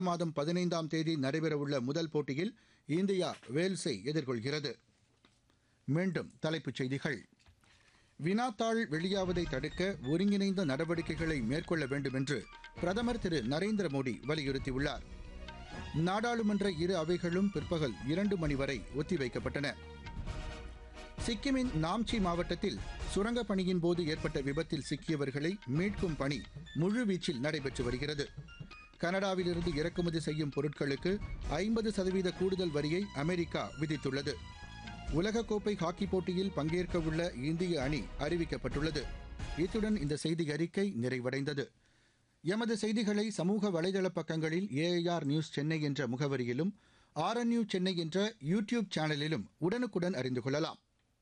மாதம் பதினைந்தாம் தேதி நடைபெறவுள்ள முதல் போட்டியில் இந்தியா வேல்ஸை எதிர்கொள்கிறது மீண்டும் தலைப்புச் செய்திகள் வினாத்தாள் வெளியாவதை தடுக்க ஒருங்கிணைந்த நடவடிக்கைகளை மேற்கொள்ள வேண்டும் என்று பிரதமர் திரு நரேந்திர மோடி வலியுறுத்தியுள்ளார் நாடாளுமன்ற இரு அவைகளும் பிற்பகல் இரண்டு மணி வரை ஒத்திவைக்கப்பட்டன சிக்கிமின் நாம்சி மாவட்டத்தில் சுரங்கப் பணியின் போது ஏற்பட்ட விபத்தில் சிக்கியவர்களை மீட்கும் பணி முழுவீச்சில் நடைபெற்று வருகிறது கனடாவிலிருந்து இறக்குமதி செய்யும் பொருட்களுக்கு ஐம்பது சதவீத கூடுதல் வரியை அமெரிக்கா விதித்துள்ளது உலகக்கோப்பை ஹாக்கி போட்டியில் பங்கேற்கவுள்ள இந்திய அணி அறிவிக்கப்பட்டுள்ளது இத்துடன் இந்த செய்தி அறிக்கை நிறைவடைந்தது எமது செய்திகளை சமூக வலைதள பக்கங்களில் ஏஐஆர் நியூஸ் சென்னை என்ற முகவரியிலும் ஆர்என்யூ சென்னை என்ற யூடியூப் சேனலிலும் உடனுக்குடன் அறிந்து கொள்ளலாம்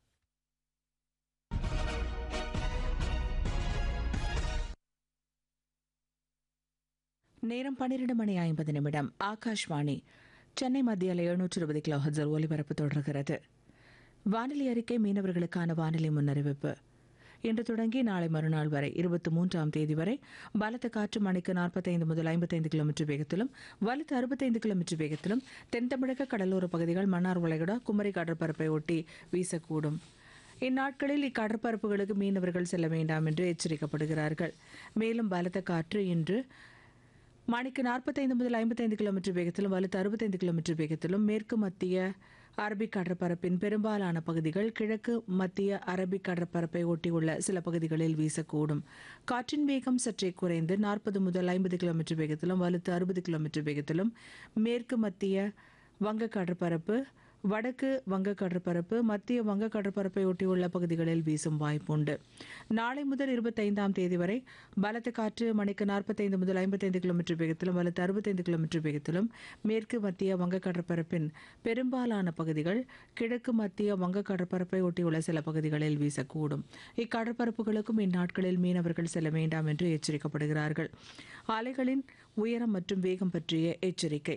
நேரம் பன்னிரண்டு மணி ஐம்பது நிமிடம் ஆகாஷ்வாணி சென்னை மத்திய அலை எழுநூற்று இருபது கிலோ ஹஜர் ஒலிபரப்பு தொடர்கிறது வானிலை அறிக்கை மீனவர்களுக்கான வானிலை முன்னறிவிப்பு இன்று தொடங்கி நாளை மறுநாள் வரை இருபத்தி மூன்றாம் தேதி வரை பலத்த காற்று மணிக்கு நாற்பத்தைந்து முதல் ஐம்பத்தைந்து கிலோமீட்டர் வேகத்திலும் வலுத்து அறுபத்தைந்து கிலோமீட்டர் வேகத்திலும் தென் தமிழக கடலோர பகுதிகள் மன்னார் வளைகுடா குமரி கடற்பரப்பை ஒட்டி வீசக்கூடும் இந்நாட்களில் இக்கடற்பரப்புகளுக்கு மீனவர்கள் செல்ல வேண்டாம் என்று எச்சரிக்கப்படுகிறார்கள் மேலும் பலத்த காற்று இன்று மணிக்கு நாற்பத்தைந்து முதல் ஐம்பத்தைந்து கிலோமீட்டர் வேகத்திலும் வலுத்து அறுபத்தைந்து கிலோமீட்டர் வேகத்திலும் மேற்கு மத்திய அரபிக் கடற்பரப்பின் பெரும்பாலான பகுதிகள் கிழக்கு மத்திய அரபிக் கடற்பரப்பை ஒட்டியுள்ள சில பகுதிகளில் வீசக்கூடும் காற்றின் வேகம் சற்றே குறைந்து நாற்பது முதல் ஐம்பது கிலோமீட்டர் வேகத்திலும் வலுத்து அறுபது கிலோமீட்டர் வேகத்திலும் மேற்கு மத்திய வங்க கடற்பரப்பு வடக்கு வங்க கடற்பரப்பு மத்திய வங்க கடற்பரப்பை ஒட்டியுள்ள பகுதிகளில் வீசும் வாய்ப்புண்டு நாளை முதல் இருபத்தைந்தாம் தேதி வரை பலத்த காற்று மணிக்கு நாற்பத்தைந்து முதல் ஐம்பத்தைந்து கிலோமீட்டர் வேகத்திலும் வலுத்து அறுபத்தைந்து கிலோமீட்டர் வேகத்திலும் மேற்கு மத்திய வங்க கடற்பரப்பின் பெரும்பாலான பகுதிகள் கிழக்கு மத்திய வங்க கடற்பரப்பை ஒட்டியுள்ள சில பகுதிகளில் வீசக்கூடும் இக்கடற்பரப்புகளுக்கும் இந்நாட்களில் மீனவர்கள் செல்ல வேண்டாம் என்று எச்சரிக்கப்படுகிறார்கள் அலைகளின் உயரம் மற்றும் வேகம் பற்றிய எச்சரிக்கை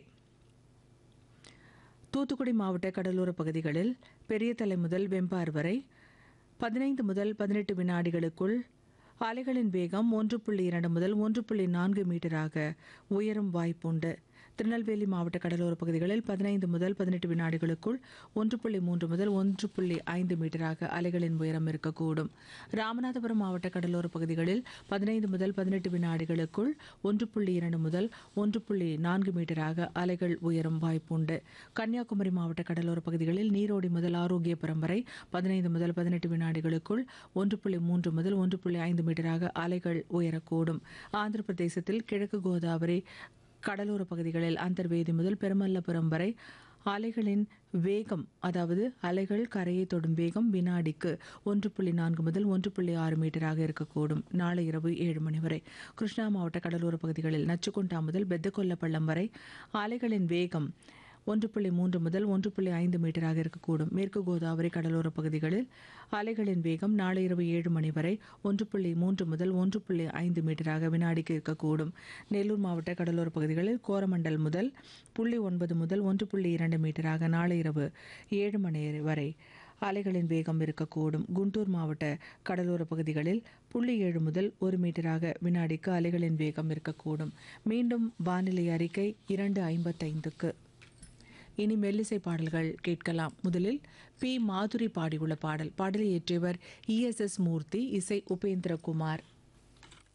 தூத்துக்குடி மாவட்ட கடலோர பகுதிகளில் பெரிய தலை முதல் வெம்பார் வரை பதினைந்து முதல் பதினெட்டு வினாடிகளுக்குள் அலைகளின் வேகம் ஒன்று புள்ளி இரண்டு முதல் ஒன்று புள்ளி நான்கு மீட்டராக உயரும் வாய்ப்புண்டு திருநெல்வேலி மாவட்ட கடலோர பகுதிகளில் பதினைந்து முதல் பதினெட்டு வினாடிகளுக்குள் ஒன்று புள்ளி மூன்று முதல் ஒன்று புள்ளி ஐந்து மீட்டராக அலைகளின் உயரம் இருக்கக்கூடும் ராமநாதபுரம் மாவட்ட கடலோர பகுதிகளில் பதினைந்து முதல் பதினெட்டு வினாடிகளுக்குள் ஒன்று புள்ளி இரண்டு முதல் ஒன்று புள்ளி நான்கு மீட்டராக அலைகள் உயரும் வாய்ப்புண்டு கன்னியாகுமரி மாவட்ட கடலோர பகுதிகளில் நீரோடி முதல் ஆரோக்கியபுரம் வரை பதினைந்து முதல் பதினெட்டு வினாடிகளுக்குள் ஒன்று புள்ளி மூன்று முதல் ஒன்று புள்ளி ஐந்து மீட்டராக அலைகள் உயரக்கூடும் ஆந்திர பிரதேசத்தில் கிழக்கு கோதாவரி கடலோர பகுதிகளில் அந்தர்வேதி முதல் பெருமல்லபுரம் வரை அலைகளின் வேகம் அதாவது அலைகள் கரையை தொடும் வேகம் வினாடிக்கு ஒன்று புள்ளி நான்கு முதல் ஒன்று புள்ளி ஆறு மீட்டராக இருக்கக்கூடும் நாளை இரவு ஏழு மணி வரை கிருஷ்ணா மாவட்ட கடலோர பகுதிகளில் நச்சுக்குண்டா முதல் பெத்தகொல்லப்பள்ளம் வரை அலைகளின் வேகம் ஒன்று புள்ளி மூன்று முதல் ஒன்று புள்ளி ஐந்து மீட்டராக இருக்கக்கூடும் மேற்கு கோதாவரி கடலோர பகுதிகளில் அலைகளின் வேகம் நாளை இரவு ஏழு மணி வரை ஒன்று புள்ளி மூன்று முதல் ஒன்று புள்ளி ஐந்து மீட்டராக வினாடிக்கு இருக்கக்கூடும் நெல்லூர் மாவட்ட கடலோர பகுதிகளில் கோரமண்டல் முதல் புள்ளி ஒன்பது முதல் ஒன்று புள்ளி இரண்டு மீட்டராக நாளை இரவு ஏழு மணி வரை அலைகளின் வேகம் இருக்கக்கூடும் குண்டூர் மாவட்ட கடலோர பகுதிகளில் புள்ளி ஏழு முதல் ஒரு மீட்டராக வினாடிக்கு அலைகளின் வேகம் இருக்கக்கூடும் மீண்டும் வானிலை அறிக்கை இரண்டு ஐம்பத்தைந்துக்கு இனி மெல்லிசை பாடல்கள் கேட்கலாம் முதலில் பி மாதுரி பாடியுள்ள பாடல் பாடலை இயற்றியவர் இஎஸ்எஸ் மூர்த்தி இசை உபேந்திரகுமார்